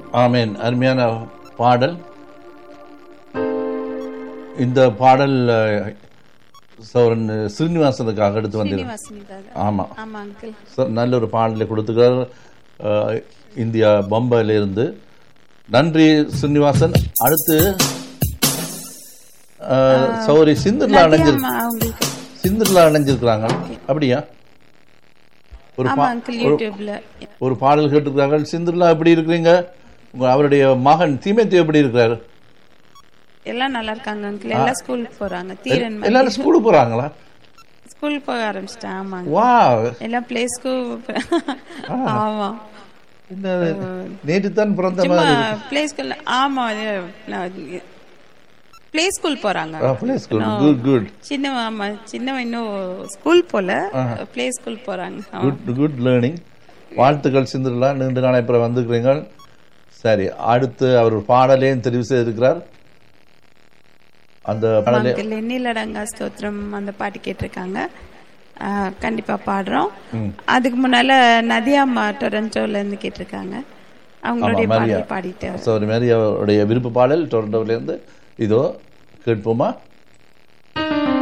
ஆமேன் அருமையான பாடல் இந்த பாடல் அஹ், சௌரன் ஸ்ரீனிவாசனுக்காக எடுத்து வந்திருக்கேன் ஸ்ரீனிவாசனுக்காக ஆமா ஆமா அங்கிள் சார் நல்ல ஒரு பாடலை கொடுத்துக்கிறார் அஹ், இந்தியா பம்பாயில இருந்து நன்றி ஸ்ரீனிவாசன் அடுத்து அஹ், சௌரி சிந்துர்லா அணைஞ்சிரு ஆமா அவங்களுக்கு சிந்துர்லா அணைஞ்சிருக்கிறாங்க அப்படியா ஒரு ஆமா பா- அங்கிள் யூடியூப்ல ஒரு பாடல் கேட்டிருக்கிறார்கள் சிந்துர்லா எப்படி இருக்கிறீங்க உங்க அவருடைய மகன் தீமேத்தி எப்படி இருக்கிறாரு எல்லாம் நல்லா இருக்காங்க அங்கிள் எல்லாம் ஸ்கூலுக்கு போறாங்க தீரன் எல்லாரும் ஸ்கூலுக்கு போறாங்களா ஸ்கூல் போக ஆரம்பிச்சிட்டேன் ஆமாங்க வா எல்லாம் பிளே ஸ்கூல் ஆமா இந்த நேற்று தான் பிறந்த சும்மா மாதிரி பிளே ஸ்கூல் ஆமா பிளே ஸ்கூல் போறாங்க பிளே ஸ்கூல் குட் குட் சின்னவன் ஆமா சின்னவன் இன்னும் ஸ்கூல் போல பிளே ஸ்கூல் போறாங்க ஆமா. குட் குட் லேர்னிங் வாழ்த்துக்கள் சிந்துர்லா நீண்ட நாளை அப்புறம் வந்துக்கிறீங்க சரி அடுத்து அவர் ஒரு பாடலையும் தெரிவு செய்திருக்கிறார் அந்த பாடலை அங்கிள் எண்ணிலடங்கா ஸ்தோத்திரம் அந்த பாட்டு கேட்டிருக்காங்க ஆ, கண்டிப்பா பாடுறோம் அதுக்கு முன்னால நதியாம்மா டொரண்டோல இருந்து கேட்டிருக்காங்க அவங்களுடைய ஆமா, மரியா. பாடல் பாடிட்டு சௌரி மேரி அவருடைய விருப்ப பாடல் டொரண்டோவிலேருந்து இதோ கேட்போமா